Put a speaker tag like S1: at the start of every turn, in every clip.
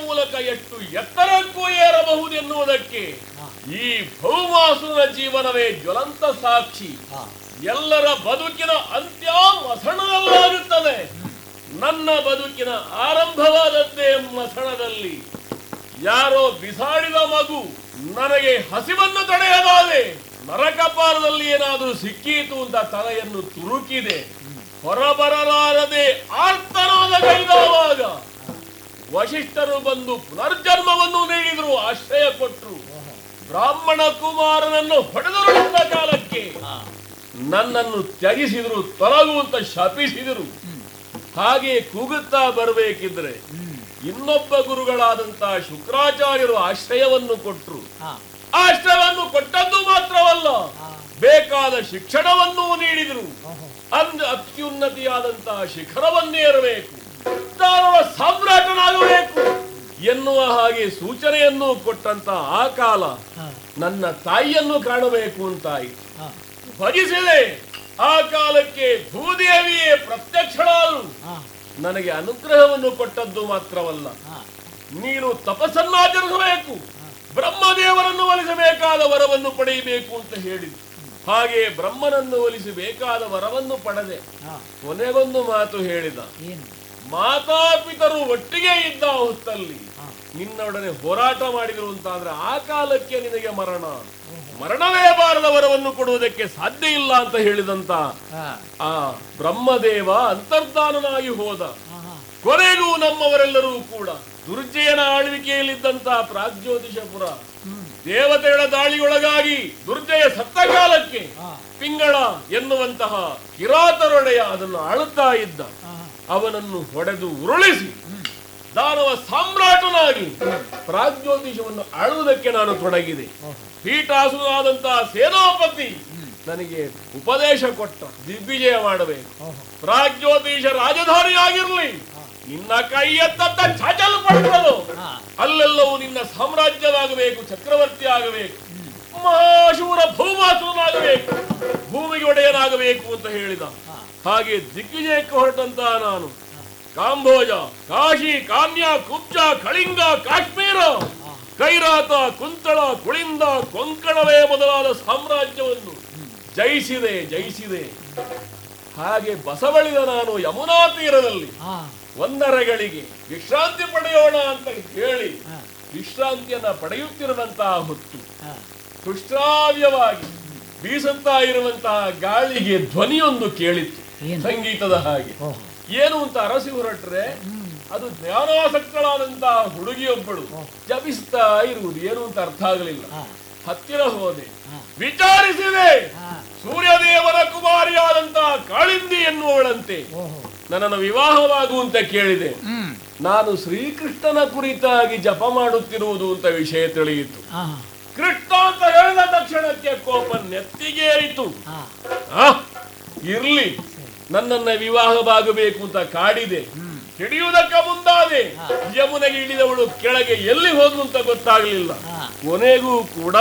S1: ಮೂಲಕ ಎಷ್ಟು ಎತ್ತರಕ್ಕೂ ಏರಬಹುದೆನ್ನುವುದಕ್ಕೆ ಈ ಭೌಮಾಸುರನ ಜೀವನವೇ ಜ್ವಲಂತ ಸಾಕ್ಷಿ
S2: ಹಾ
S1: ಎಲ್ಲರ ಬದುಕಿನ ಅಂತ್ಯ ಮಸಣದಲ್ಲಾಗುತ್ತದೆ ನನ್ನ ಬದುಕಿನ ಆರಂಭವಾದದ್ದೇ ಮಸಣದಲ್ಲಿ ಯಾರೋ ಬಿಸಾಡಿದ ಮಗು ನನಗೆ ಹಸಿವನ್ನು ತಡೆಯಲಾದೆ ನರಕಪಾಲದಲ್ಲಿ ಏನಾದರೂ ಸಿಕ್ಕೀತು ಅಂತ ತಲೆಯನ್ನು ತುರುಕಿದೆ ಹೊರಬರಲಾರದೆ ಆರ್ತನಾದ ಕೈದಾವಾಗ ವಶಿಷ್ಠರು ಬಂದು ಪುನರ್ಜನ್ಮವನ್ನು ನೀಡಿದ್ರು ಆಶ್ರಯ ಕೊಟ್ಟರು ಬ್ರಾಹ್ಮಣ ಕುಮಾರನನ್ನು ಹೊಡೆದರುಳಿಸಿದ ಕಾಲಕ್ಕೆ
S2: ಹಾ
S1: ನನ್ನನ್ನು ತ್ಯಜಿಸಿದ್ರು ತೊಲಗುವಂತ ಶಪಿಸಿದರು ಹಾಗೆ ಕೂಗುತ್ತಾ ಬರಬೇಕಿದ್ರೆ
S2: ಹ್ಮ್
S1: ಇನ್ನೊಬ್ಬ ಗುರುಗಳಾದಂತಹ ಶುಕ್ರಾಚಾರ್ಯರು ಆಶ್ರಯವನ್ನು ಕೊಟ್ಟರು
S2: ಹಾ
S1: ಆಶ್ರಯವನ್ನು ಕೊಟ್ಟದ್ದು ಮಾತ್ರವಲ್ಲ
S2: ಹಾ
S1: ಬೇಕಾದ ಶಿಕ್ಷಣವನ್ನೂ ನೀಡಿದರು
S2: ಓಹೋ
S1: ಅಂದ ಅತ್ಯುನ್ನತಿಯಾದಂತಹ ಶಿಖರವನ್ನೇರಬೇಕು ದಾನವ ಸಾಮ್ರಾಟನಾಗಬೇಕು ಎನ್ನುವ ಹಾಗೆ ಸೂಚನೆಯನ್ನು ಕೊಟ್ಟಂತ ಆ ಕಾಲ
S2: ಹಾ
S1: ನನ್ನ ತಾಯಿಯನ್ನು ಕಾಣಬೇಕು ಅಂತಾಯಿತು
S2: ಹಾ
S1: ಭಜಿಸಿದೆ ಆ ಕಾಲಕ್ಕೆ ಭೂದೇವಿಯೇ ಪ್ರತ್ಯಕ್ಷಳಾದರು
S2: ಹಾ
S1: ನನಗೆ ಅನುಗ್ರಹವನ್ನು ಕೊಟ್ಟದ್ದು ಮಾತ್ರವಲ್ಲ
S2: ಹಾ
S1: ನೀನು ತಪಸ್ಸನ್ನಾಚರಿಸಬೇಕು ಬ್ರಹ್ಮದೇವರನ್ನು ಒಲಿಸಬೇಕಾದ ವರವನ್ನು ಪಡೆಯಬೇಕು ಅಂತ ಹೇಳಿದ್ರು ಹಾಗೆ ಬ್ರಹ್ಮನನ್ನು ಒಲಿಸಿ ಬೇಕಾದ ವರವನ್ನು ಪಡೆದೆ
S2: ಹಾ
S1: ಕೊನೆಗೊಂದು ಮಾತು ಹೇಳಿದ
S2: ಏನು
S1: ಮಾತಾಪಿತರು ಒಟ್ಟಿಗೆ ಇದ್ದ ಹೊತ್ತಲ್ಲಿ
S2: ಹಾ
S1: ನಿನ್ನೊಡನೆ ಹೋರಾಟ ಮಾಡಿದ್ರು ಅಂತ ಅಂದ್ರೆ ಆ ಕಾಲಕ್ಕೆ ನಿನಗೆ ಮರಣ ಮರಣವೇ ಬಾರದ ವರವನ್ನು ಕೊಡುವುದಕ್ಕೆ ಸಾಧ್ಯ ಇಲ್ಲ ಅಂತ ಹೇಳಿದಂತ
S2: ಹಾ
S1: ಆ ಬ್ರಹ್ಮದೇವ ಅಂತರ್ಧಾನನಾಗಿ ಹೋದ
S2: ಹಾ ಹಾ
S1: ಕೊನೆಗೂ ನಮ್ಮವರೆಲ್ಲರೂ ಕೂಡ ದುರ್ಜಯನ ಆಳ್ವಿಕೆಯಲ್ಲಿದ್ದಂತ ಪ್ರಾಗ್ಜ್ಯೋತಿಷಪುರ
S2: ಹ್ಮ್
S1: ದೇವತೆಗಳ ದಾಳಿಗೊಳಗಾಗಿ ದುರ್ಜಯ ಸತ್ತ ಕಾಲಕ್ಕೆ
S2: ಹಾ
S1: ಪಿಂಗಳ ಎನ್ನುವಂತಹ ಕಿರಾತರೊಡೆಯ ಅದನ್ನು ಆಳುತ್ತಾ ಇದ್ದ
S2: ಹಾ
S1: ಅವನನ್ನು ಹೊಡೆದು ಉರುಳಿಸಿ ದಾನವ ಸಾಮ್ರಾಟನಾಗಿ ಪ್ರಾಗ್ಜ್ಯೋತಿಷವನ್ನು ಆಳುವುದಕ್ಕೆ ನಾನು ತೊಡಗಿದೆ
S2: ಓಹೋ
S1: ಪೀಠಾಸುರಾದಂತಹ ಸೇನಾಪತಿ ನನಗೆ ಉಪದೇಶ ಕೊಟ್ಟ ದಿಗ್ವಿಜಯ ಮಾಡಬೇಕು
S2: ಓಹೋ
S1: ಪ್ರಾಗ್ಜ್ಯೋತಿಷ ರಾಜಧಾನಿಯಾಗಿರ್ಲಿ ನಿನ್ನ ಕೈ ಎತ್ತಂತ ಚಾಚಲ್ಪಟ್ಟದು
S2: ಹಾ
S1: ಅಲ್ಲೆಲ್ಲವೂ ನಿನ್ನ ಸಾಮ್ರಾಜ್ಯವಾಗಬೇಕು ಚಕ್ರವರ್ತಿ ಆಗಬೇಕು ಮಹಾಶೂರ ಭೂಮಾಸುರನಾಗಬೇಕು ಭೂಮಿಗೆ ಒಡೆಯನಾಗಬೇಕು ಅಂತ ಹೇಳಿದ
S2: ಹಾ
S1: ಹಾಗೆ ದಿಗ್ವಿಜಯಕ್ಕೆ ಹೊರಟಂತಹ ನಾನು ಕಾಂಬೋಜ ಕಾಶಿ ಕಾನ್ಯ ಕುಬ್ಜ ಕಳಿಂಗ ಕಾಶ್ಮೀರ ಕೈರಾತ ಕುಂತಳ ಕುಳಿಂದ ಕೊಂಕಣವೇ ಮೊದಲಾದ ಸಾಮ್ರಾಜ್ಯವನ್ನು ಜಯಿಸಿದೆ ಜಯಿಸಿದೆ ಹಾಗೆ ಬಸವಳಿದ ನಾನು ಯಮುನಾ ತೀರದಲ್ಲಿ
S2: ಹಾ
S1: ಒಂದರಗಳಿಗೆ ವಿಶ್ರಾಂತಿ ಪಡೆಯೋಣ ಅಂತ ಹೇಳಿ
S2: ಹಾ
S1: ವಿಶ್ರಾಂತಿಯನ್ನ ಪಡೆಯುತ್ತಿರುವಂತಹ ಹೊತ್ತು
S2: ಹಾ
S1: ಸುಶ್ರಾವ್ಯವಾಗಿ ಬೀಸುತ್ತಾ ಇರುವಂತಹ ಗಾಳಿಗೆ ಧ್ವನಿಯೊಂದು ಕೇಳಿತ್ತು
S2: ಏನು?
S1: ಸಂಗೀತದ ಹಾಗೆ
S2: ಓಹೋ
S1: ಏನು ಅಂತ ಅರಸಿ ಹೊರಟ್ರೆ ಅದು ಜ್ಞಾನಾಸಕ್ತಳಾದಂತಹ ಹುಡುಗಿಯೊಬ್ಬಳು ಜಪಿಸ್ತಾ ಇರುವುದು ಏನು ಅಂತ ಅರ್ಥ ಆಗಲಿಲ್ಲ
S2: ಹಾ
S1: ಹತ್ತಿರ ಹೋದೆ
S2: ಹಾ
S1: ವಿಚಾರಿಸಿದೆ
S2: ಹಾ
S1: ಸೂರ್ಯದೇವರ ಕುಮಾರಿಯಾದಂತಹ ಕಾಳಿಂದಿ ಎನ್ನುವಳಂತೆ
S2: ಓಹೋ
S1: ನನ್ನನ್ನು ವಿವಾಹವಾಗುವಂತ ಕೇಳಿದೆ
S2: ಹ್ಮ್
S1: ನಾನು ಶ್ರೀಕೃಷ್ಣನ ಕುರಿತಾಗಿ ಜಪ ಮಾಡುತ್ತಿರುವುದು ಅಂತ ವಿಷಯ ತಿಳಿಯಿತು
S2: ಹಾ
S1: ಕೃಷ್ಣ ಅಂತ ಹೇಳಿದ ತಕ್ಷಣಕ್ಕೆ ಕೋಪ ನೆತ್ತಿಗೇರಿತು
S2: ಹಾ
S1: ಆ, ಇರ್ಲಿ ನನ್ನನ್ನ ವಿವಾಹವಾಗಬೇಕು ಅಂತ ಕಾಡಿದೆ ಹಿಡಿಯುವುದಕ್ಕೆ ಮುಂದಾದೆ ಯಮುನೆಗೆ ಇಳಿದವಳು ಕೆಳಗೆ ಎಲ್ಲಿ ಹೋದ್ಲು ಅಂತ ಗೊತ್ತಾಗಲಿಲ್ಲ
S2: ಹಾ
S1: ಕೊನೆಗೂ ಕೂಡ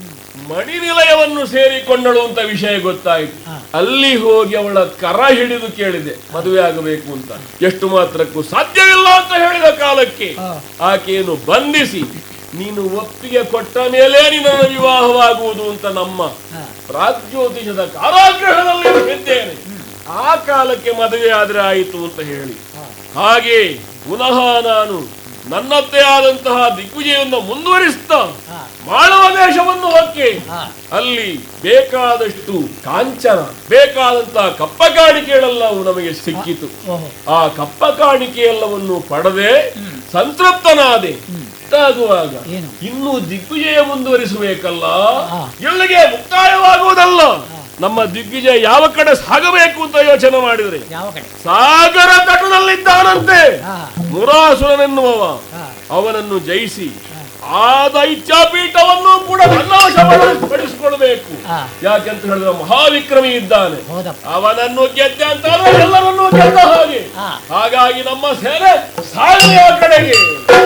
S1: ಮಣಿನಿಲಯವನ್ನು ಸೇರಿಕೊಂಡಳು ಅಂತ ವಿಷಯ ಗೊತ್ತಾಯಿತು
S2: ಹಾ.
S1: ಅಲ್ಲಿ ಹೋಗಿ ಅವಳ ಕರ ಹಿಡಿದು ಕೇಳಿದೆ ಮದುವೆ ಆಗಬೇಕು ಅಂತ ಎಷ್ಟು ಮಾತ್ರಕ್ಕೂ ಸಾಧ್ಯವಿಲ್ಲ ಅಂತ ಹೇಳಿದ ಕಾಲಕ್ಕೆ
S2: ಹಾ.
S1: ಆಕೆಯನ್ನು ಬಂಧಿಸಿ ನೀನು ಒಪ್ಪಿಗೆ ಕೊಟ್ಟ ಮೇಲೆ ನಿನ್ನ ವಿವಾಹವಾಗುವುದು ಅಂತ ನಮ್ಮ
S2: ಹಾ
S1: ಪ್ರಾಗ್ಜ್ಯೋತಿಷದ ಕಾರಾಗೃಹದಲ್ಲಿ ಇದ್ದೇನೆ ಆ ಕಾಲಕ್ಕೆ ಮದುವೆ ಆದ್ರೆ ಆಯಿತು ಅಂತ ಹೇಳಿ
S2: ಹಾ
S1: ಹಾಗೆ ಪುನಃ ನಾನು ನನ್ನದ್ದೇ ಆದಂತಹ ದಿಗ್ವಿಜಯವನ್ನು ಮುಂದುವರಿಸ್ತಾ
S2: ಹಾ
S1: ಮಾಳವ ದೇಶವನ್ನು ಹೊಕ್ಕೆ
S2: ಹಾ
S1: ಅಲ್ಲಿ ಬೇಕಾದಷ್ಟು ಕಾಂಚನ ಬೇಕಾದಂತಹ ಕಪ್ಪ ಕಾಣಿಕೆಗಳೆಲ್ಲವೂ ನಮಗೆ ಸಿಕ್ಕಿತು
S2: ಓಹೋ
S1: ಆ ಕಪ್ಪ ಕಾಣಿಕೆಯೆಲ್ಲವನ್ನು ಪಡೆದೆ ಸಂತೃಪ್ತನಾದೆ ಇಷ್ಟಾಗುವಾಗ
S2: ಏನು?
S1: ಇನ್ನು ದಿಗ್ವಿಜಯ ಮುಂದುವರಿಸಬೇಕಲ್ಲ
S2: ಹಾ.
S1: ಎಲ್ಲಿಗೆ ಮುಕ್ತಾಯವಾಗುವುದಲ್ಲ ನಮ್ಮ ದಿಗ್ವಿಜಯ ಯಾವ ಕಡೆ ಸಾಗಬೇಕು ಅಂತ ಯೋಚನೆ ಮಾಡಿದ್ರೆ
S2: ಯಾವ ಕಡೆ
S1: ಸಾಗರ ತಟದಲ್ಲಿದ್ದಾನಂತೆ
S2: ಹಾ
S1: ಮುರಾಸುರನೆನ್ನುವವ
S2: ಹಾ
S1: ಅವನನ್ನು ಜಯಿಸಿ ಆ ದೈತ್ಯಪೀಠವನ್ನು ಕೂಡ ನನ್ನ ವಶಪಡಿಸಿಕೊಳ್ಬೇಕು
S2: ಹಾ
S1: ಯಾಕೆಂತ ಹೇಳಿದ್ರೆ ಮಹಾವಿಕ್ರಮಿ ಇದ್ದಾನೆ
S2: ಹೌದಪ್ಪ
S1: ಅವನನ್ನು ಗೆದ್ದೆ ಅಂತ ಎಲ್ಲರನ್ನೂ ಗೆದ್ದ ಹಾಗೆ
S2: ಹಾ
S1: ಹಾಗಾಗಿ ನಮ್ಮ ಸೇನೆ ಸಾಗುವ ಕಡೆಗೆ